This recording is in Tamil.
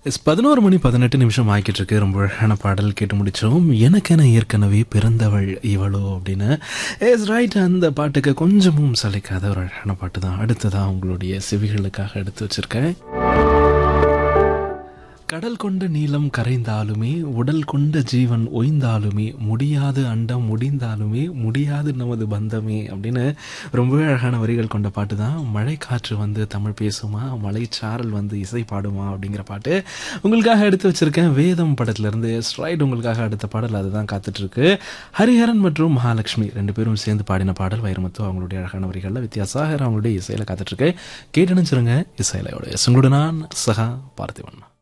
எஸ் பதினோரு மணி பதினெட்டு நிமிஷம் ஆக்கிட்டு இருக்கு ரொம்ப அழகான பாடல் கேட்டு முடிச்சோம் எனக்கென ஏற்கனவே பிறந்தவள் இவளோ அப்படின்னு எஸ் ரைட் அந்த பாட்டுக்கு கொஞ்சமும் சலிக்காத ஒரு அழகான பாட்டு தான் அடுத்ததான் உங்களுடைய செவிகளுக்காக எடுத்து வச்சிருக்கேன் கடல் கொண்ட நீளம் கரைந்தாலுமே உடல் கொண்ட ஜீவன் ஒய்ந்தாலுமே முடியாது அண்டம் முடிந்தாலுமே முடியாது நமது பந்தமே அப்படின்னு ரொம்பவே அழகான வரிகள் கொண்ட பாட்டு தான் மழை காற்று வந்து தமிழ் பேசுமா மலைச்சாரல் வந்து இசை பாடுமா அப்படிங்கிற பாட்டு உங்களுக்காக எடுத்து வச்சிருக்கேன் வேதம் படத்துலேருந்து ஸ்ட்ரைட் உங்களுக்காக அடுத்த பாடல் அதுதான் காத்துட்டு இருக்கு ஹரிஹரன் மற்றும் மகாலட்சுமி ரெண்டு பேரும் சேர்ந்து பாடின பாடல் வைரமுத்து அவங்களுடைய அழகான வரிகளில் வித்தியாசாகர் அவங்களுடைய இசையில காத்துட்டு இருக்கு கேட்டு நினைச்சிருங்க இசையிலையோட உங்களோட நான் சகா பார்த்திவன்